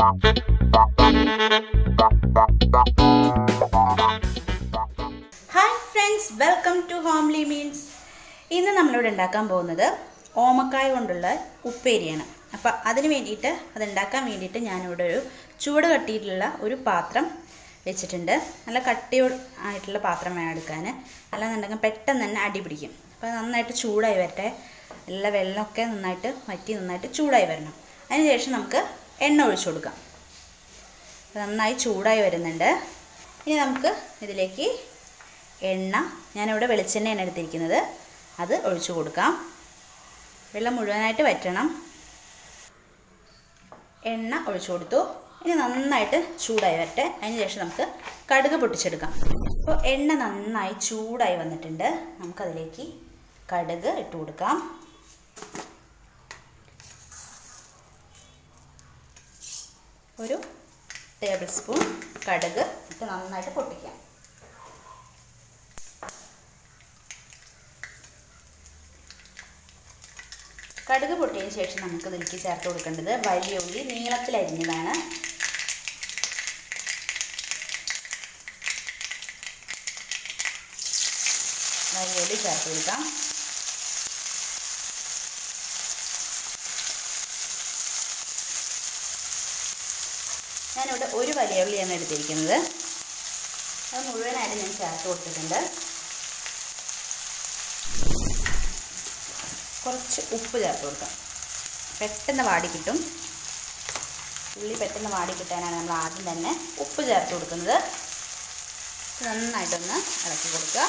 hi friends welcome to homely means ഇന്ന് നമ്മളിവിടെ ഉണ്ടാക്കാൻ പോകുന്നത് ഓമക്കായ കൊണ്ടുള്ള ഉപ്പേരിയാണ് അപ്പോൾ അതിന് വേണ്ടിയിട്ട് അത് ഉണ്ടാക്കാൻ വേണ്ടിയിട്ട് ഞാനിവിടെ ഒരു ചൂട് കട്ടിയിട്ടുള്ള ഒരു പാത്രം വെച്ചിട്ടുണ്ട് നല്ല കട്ടി ആയിട്ടുള്ള പാത്രം വേണം എടുക്കാൻ അല്ലാന്നുണ്ടെങ്കിൽ പെട്ടെന്ന് തന്നെ അടി പിടിക്കും അപ്പോൾ നന്നായിട്ട് ചൂടായി വരട്ടെ എല്ലാ വെള്ളമൊക്കെ നന്നായിട്ട് വറ്റി നന്നായിട്ട് ചൂടായി വരണം അതിന് ശേഷം നമുക്ക് എണ്ണ ഒഴിച്ചു കൊടുക്കാം നന്നായി ചൂടായി വരുന്നുണ്ട് ഇനി നമുക്ക് ഇതിലേക്ക് എണ്ണ ഞാനിവിടെ വെളിച്ചെണ്ണയാണ് എടുത്തിരിക്കുന്നത് അത് ഒഴിച്ചു കൊടുക്കാം വെള്ളം മുഴുവനായിട്ട് വറ്റണം എണ്ണ ഒഴിച്ചു കൊടുത്തു ഇനി നന്നായിട്ട് ചൂടായി വരട്ടെ അതിന് ശേഷം നമുക്ക് കടുക് പൊട്ടിച്ചെടുക്കാം അപ്പോൾ എണ്ണ നന്നായി ചൂടായി വന്നിട്ടുണ്ട് നമുക്കതിലേക്ക് കടുക് ഇട്ട് കൊടുക്കാം ഒരു ടേബിൾ സ്പൂൺ കടുക് ഇട്ട് നന്നായിട്ട് പൊട്ടിക്കാം കടുക് പൊട്ടിയതിന് ശേഷം നമുക്ക് ഇതിലേക്ക് ചേർത്ത് കൊടുക്കേണ്ടത് വലിയ ഉള്ളി നീളത്തിലരിഞ്ഞതാണ് വലിയ ഉള്ളി ചേർത്ത് കൊടുക്കാം ഞാനിവിടെ ഒരു വലിയ ഉള്ളിയാണ് എടുത്തിരിക്കുന്നത് അത് മുഴുവനായിട്ട് ഞാൻ ചേർത്ത് കൊടുത്തിട്ടുണ്ട് കുറച്ച് ഉപ്പ് ചേർത്ത് കൊടുക്കാം പെട്ടെന്ന് വാടി കിട്ടും ഉള്ളി പെട്ടെന്ന് വാടി കിട്ടാനാണ് നമ്മൾ ആദ്യം തന്നെ ഉപ്പ് ചേർത്ത് കൊടുക്കുന്നത് നന്നായിട്ടൊന്ന് ഇളക്കി കൊടുക്കുക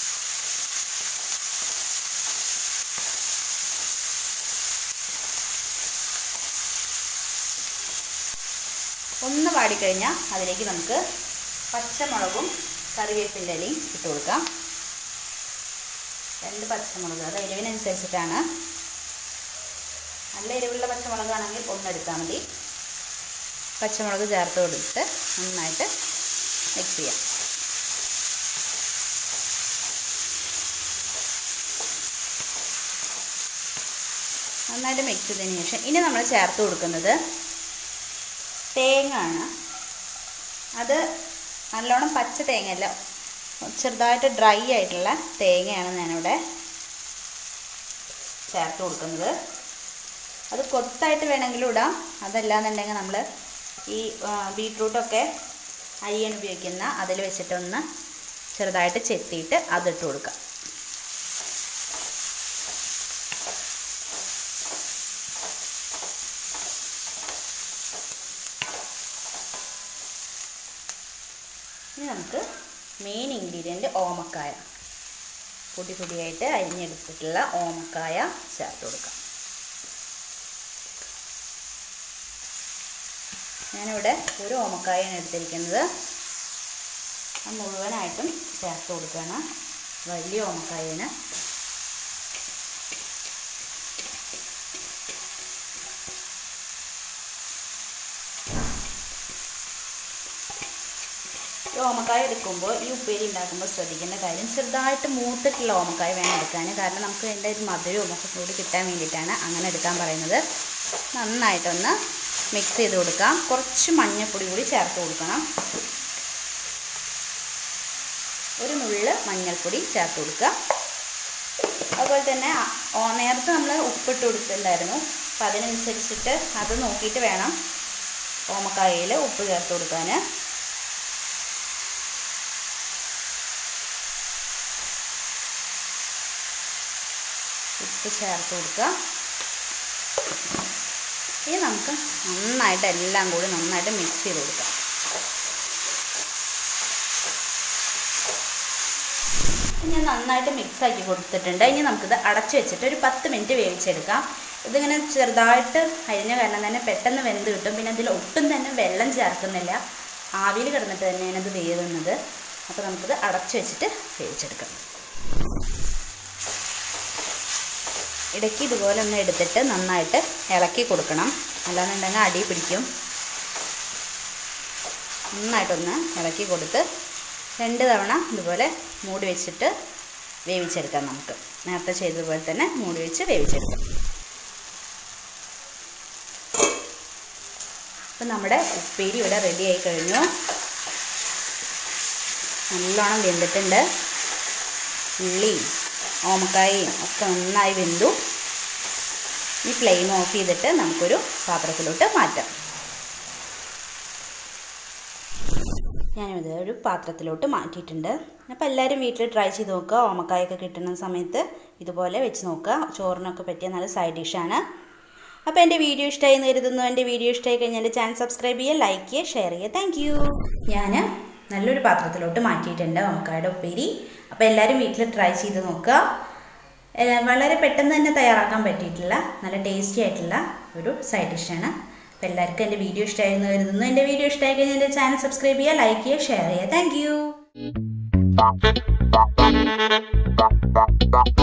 ഒന്ന് വാടിക്കഴിഞ്ഞാൽ അതിലേക്ക് നമുക്ക് പച്ചമുളകും കറിവേപ്പിൻ്റെ ഇലയും ഇട്ട് കൊടുക്കാം രണ്ട് പച്ചമുളക് അത് എരിവിനനുസരിച്ചിട്ടാണ് നല്ല എരിവുള്ള പച്ചമുളകാണെങ്കിൽ ഒന്നെടുത്താൽ മതി പച്ചമുളക് ചേർത്ത് കൊടുത്തിട്ട് നന്നായിട്ട് മിക്സ് ചെയ്യാം നന്നായിട്ട് മിക്സ് ചെയ്തതിന് ശേഷം ഇനി നമ്മൾ ചേർത്ത് കൊടുക്കുന്നത് തേങ്ങ ആണ് അത് നല്ലോണം പച്ച തേങ്ങയല്ല ചെറുതായിട്ട് ഡ്രൈ ആയിട്ടുള്ള തേങ്ങയാണ് ഞാനിവിടെ ചേർത്ത് കൊടുക്കുന്നത് അത് കൊത്തായിട്ട് വേണമെങ്കിലും ഇടാം അതല്ലാന്നുണ്ടെങ്കിൽ നമ്മൾ ഈ ബീട്രൂട്ടൊക്കെ അരിയാൻ ഉപയോഗിക്കുന്ന അതിൽ വെച്ചിട്ടൊന്ന് ചെറുതായിട്ട് ചെത്തിയിട്ട് അതിട്ട് കൊടുക്കാം ഇനി നമുക്ക് മെയിൻ ഇൻഗ്രീഡിയൻറ്റ് ഓമക്കായ പൊടി പൊടിയായിട്ട് അരിഞ്ഞെടുത്തിട്ടുള്ള ഓമക്കായ ചേർത്ത് കൊടുക്കാം ഞാനിവിടെ ഒരു ഓമക്കായാണ് എടുത്തിരിക്കുന്നത് അത് മുഴുവനായിട്ടും ചേർത്ത് കൊടുക്കുകയാണ് വലിയ ഓമക്കായന് ഈ ഓമക്കായ എടുക്കുമ്പോൾ ഈ ഉപ്പേരി ഉണ്ടാക്കുമ്പോൾ ശ്രദ്ധിക്കേണ്ട കാര്യം ചെറുതായിട്ട് മൂത്തിട്ടുള്ള ഓമക്കായ വേണം എടുക്കാൻ കാരണം നമുക്ക് അതിൻ്റെ ഒരു മധുരവും ഒക്കെ കൂടി കിട്ടാൻ വേണ്ടിയിട്ടാണ് അങ്ങനെ എടുക്കാൻ പറയുന്നത് നന്നായിട്ടൊന്ന് മിക്സ് ചെയ്ത് കൊടുക്കാം കുറച്ച് മഞ്ഞൾപ്പൊടി കൂടി ചേർത്ത് കൊടുക്കണം ഒരു നുള്ള് മഞ്ഞൾപ്പൊടി ചേർത്ത് കൊടുക്കുക അതുപോലെ തന്നെ നേരത്തെ നമ്മൾ ഉപ്പിട്ട് കൊടുത്തിട്ടുണ്ടായിരുന്നു അപ്പം അതിനനുസരിച്ചിട്ട് അത് നോക്കിയിട്ട് വേണം ഓമക്കായയിൽ ഉപ്പ് ചേർത്ത് കൊടുക്കാൻ ഉപ്പ് ചേർത്ത് കൊടുക്കുക ഇനി നമുക്ക് നന്നായിട്ട് എല്ലാം കൂടി നന്നായിട്ട് മിക്സ് ചെയ്ത് കൊടുക്കാം ഞാൻ നന്നായിട്ട് മിക്സ് ആക്കി കൊടുത്തിട്ടുണ്ട് ഇനി നമുക്കിത് അടച്ചു വെച്ചിട്ട് ഒരു പത്ത് മിനിറ്റ് വേവിച്ചെടുക്കാം ഇതിങ്ങനെ ചെറുതായിട്ട് അരിഞ്ഞ കാരണം തന്നെ പെട്ടെന്ന് വെന്ത് കിട്ടും പിന്നെ ഇതിൽ ഒട്ടും തന്നെ വെള്ളം ചേർക്കുന്നില്ല ആവിയിൽ കിടന്നിട്ട് തന്നെയാണ് ഇത് വേവുന്നത് അപ്പോൾ നമുക്കിത് അടച്ചു വെച്ചിട്ട് വേവിച്ചെടുക്കാം ഇടയ്ക്ക് ഇതുപോലെ ഒന്ന് എടുത്തിട്ട് നന്നായിട്ട് ഇളക്കി കൊടുക്കണം അല്ലാന്നുണ്ടെങ്കിൽ അടി പിടിക്കും നന്നായിട്ടൊന്ന് ഇളക്കി കൊടുത്ത് രണ്ട് തവണ ഇതുപോലെ മൂടി വെച്ചിട്ട് വേവിച്ചെടുക്കാം നമുക്ക് നേരത്തെ ചെയ്തതുപോലെ തന്നെ മൂടി വെച്ച് വേവിച്ചെടുക്കാം അപ്പം നമ്മുടെ ഉപ്പേരി ഇവിടെ റെഡി ആയി കഴിഞ്ഞു നല്ലോണം വെന്തിട്ടുണ്ട് ഉള്ളിയും ഓമക്കായയും ഒക്കെ നന്നായി വെന്തു ഈ ഫ്ലെയിം ഓഫ് ചെയ്തിട്ട് നമുക്കൊരു പാത്രത്തിലോട്ട് മാറ്റാം ഞാനിത് ഒരു പാത്രത്തിലോട്ട് മാറ്റിയിട്ടുണ്ട് അപ്പോൾ എല്ലാവരും വീട്ടിൽ ട്രൈ ചെയ്ത് നോക്കുക ഓമക്കായൊക്കെ കിട്ടുന്ന സമയത്ത് ഇതുപോലെ വെച്ച് നോക്കുക ചോറിനൊക്കെ പറ്റിയ നല്ല സൈഡ് ഡിഷാണ് അപ്പോൾ എൻ്റെ വീഡിയോ ഇഷ്ടമായി എന്ന് കരുതുന്നു എൻ്റെ വീഡിയോ ഇഷ്ടമായി കഴിഞ്ഞാൽ ചാനൽ സബ്സ്ക്രൈബ് ചെയ്യുക ലൈക്ക് ചെയ്യുക ഷെയർ ചെയ്യുക താങ്ക് യു ഞാൻ നല്ലൊരു പാത്രത്തിലോട്ട് മാറ്റിയിട്ടുണ്ട് ഓമക്കായുടെ ഉപ്പേരി അപ്പോൾ എല്ലാവരും വീട്ടിൽ ട്രൈ ചെയ്ത് നോക്കുക ഏഹ് വളരെ പെട്ടെന്ന് തന്നെ തയ്യാറാക്കാൻ പറ്റിയിട്ടുള്ള നല്ല ടേസ്റ്റി ആയിട്ടുള്ള ഒരു സൈഡ് ഡിഷാണ് അപ്പോൾ എല്ലാവർക്കും എൻ്റെ വീഡിയോ ഇഷ്ടമായിരുന്നു കരുതുന്നു എൻ്റെ വീഡിയോ ഇഷ്ടമായി കഴിഞ്ഞാൽ എൻ്റെ ചാനൽ സബ്സ്ക്രൈബ് ചെയ്യുക ലൈക്ക് ചെയ്യുക ഷെയർ ചെയ്യുക താങ്ക്